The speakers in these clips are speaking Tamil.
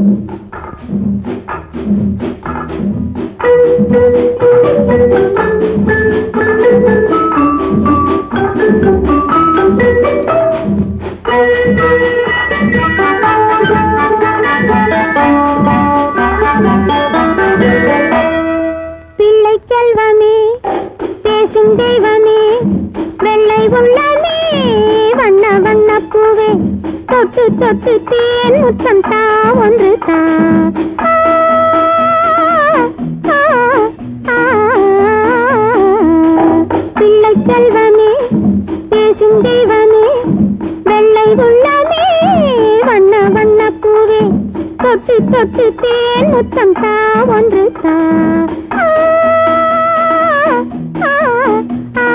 பிள்ளை செல்வமே பேசும் தெய்வமே வெள்ளை உள்ளமே வண்ண வண்ண பூவே தொட்டு தொட்டு தேன் முத்தம் தா ஒன்று தா ஆ, ஆ, ஆ. பிள்ளை செல்வமே பேசும் தெய்வமே வெள்ளை உள்ளமே வண்ண வண்ண பூவே தொட்டு தொட்டு தேன் முத்தம் தா ஒன்று தா ஆ, ஆ, ஆ.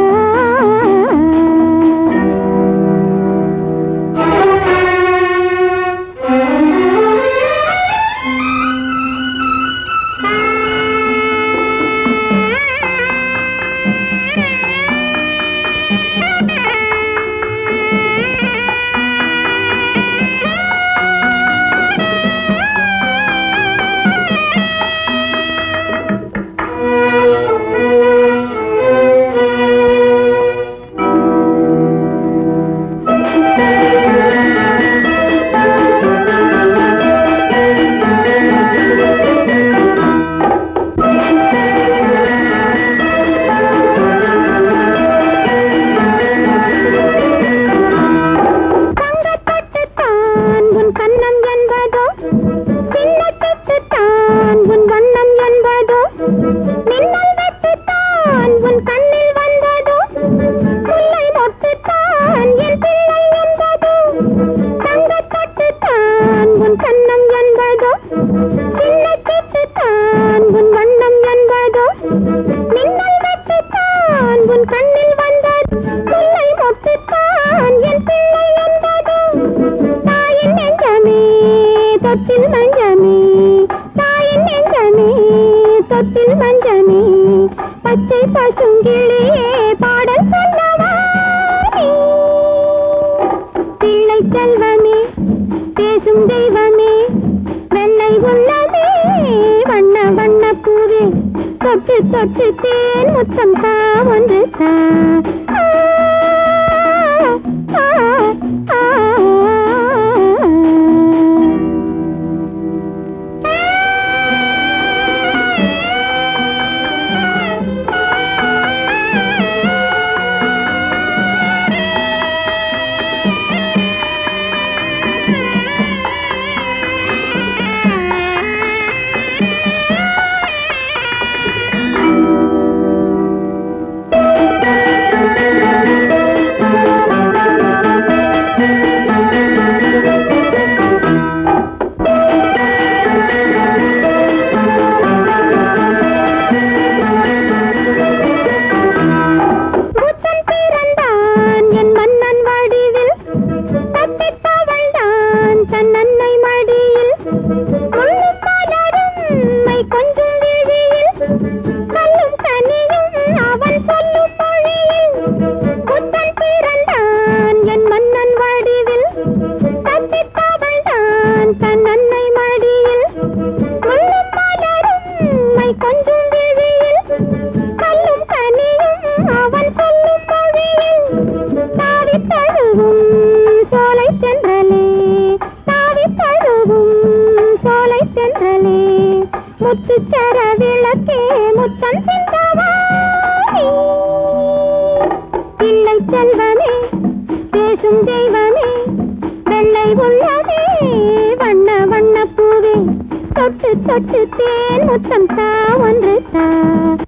தங்கத்தட்டுத்தான் உன் கன்னம் என்பதோ சின்ன தட்டுத்தான் உன் வண்ணம் என்பதோ மின்னல் வெட்டுத்தான் உன் கண்ணில் வந்ததோ முல்லை மொட்டுத்தான் என் பிள்ளை என்பதோ தங்கத்தட்டுத்தான் உன் கன்னம் என்பதோ சின்ன தட்டுத்தான் உன் வண்ணம் என்பதோ மின்னல் வெட்டுத்தான் உன் கண்ணில் வந்ததோ முல்லை மொட்டுத்தான் என் பிள்ளை என்பதோ தாயின் நெஞ்சமே தொட்டில் மஞ்சமே தாயின் நெஞ்சமே தொட்டில் மஞ்சமே பச்சை பசுங்கிளியே பாடல் சொல்லவா நீ? பிள்ளை செல்வமே பேசும் தெய்வமே வெள்ளை உள்ளமே வண்ண வண்ண பூவே தொட்டு தொட்டு தேன் முத்தம் தா ஒன்று தா ஆ, ஆ, ஆ. புத்தன் பிறந்தான் என் மன்னன் வடிவில் தப்பித் தவழ்ந்தான் தன் அன்னை மடியில் முள்ளும் மலரும் மை கொஞ்சும் விழியில் கல்லும் கனியும் அவன் சொல்லும் மொழியில் புத்தன் பிறந்தான் என் மன்னன் வடிவில் தப்பித் தவழ்ந்தான் தன் அன்னை மடியில் முள்ளும் மலரும் மை கொஞ்சும் விழியில் கல்லும் கனியும் அவன் சொல்லும் மொழியில் தாவி தழுவும் சோலை தென்றலே தாவி தழுவும் சோலை தென்றலே முத்துச்சர விளக்கே முத்தம் சிந்தவா நீ. பிள்ளை செல்வமே பேசும் தெய்வமே வெள்ளை உள்ளதே வண்ண வண்ண பூவே தொட்டு தொட்டு தேன் முத்தம் தா ஒன்று தா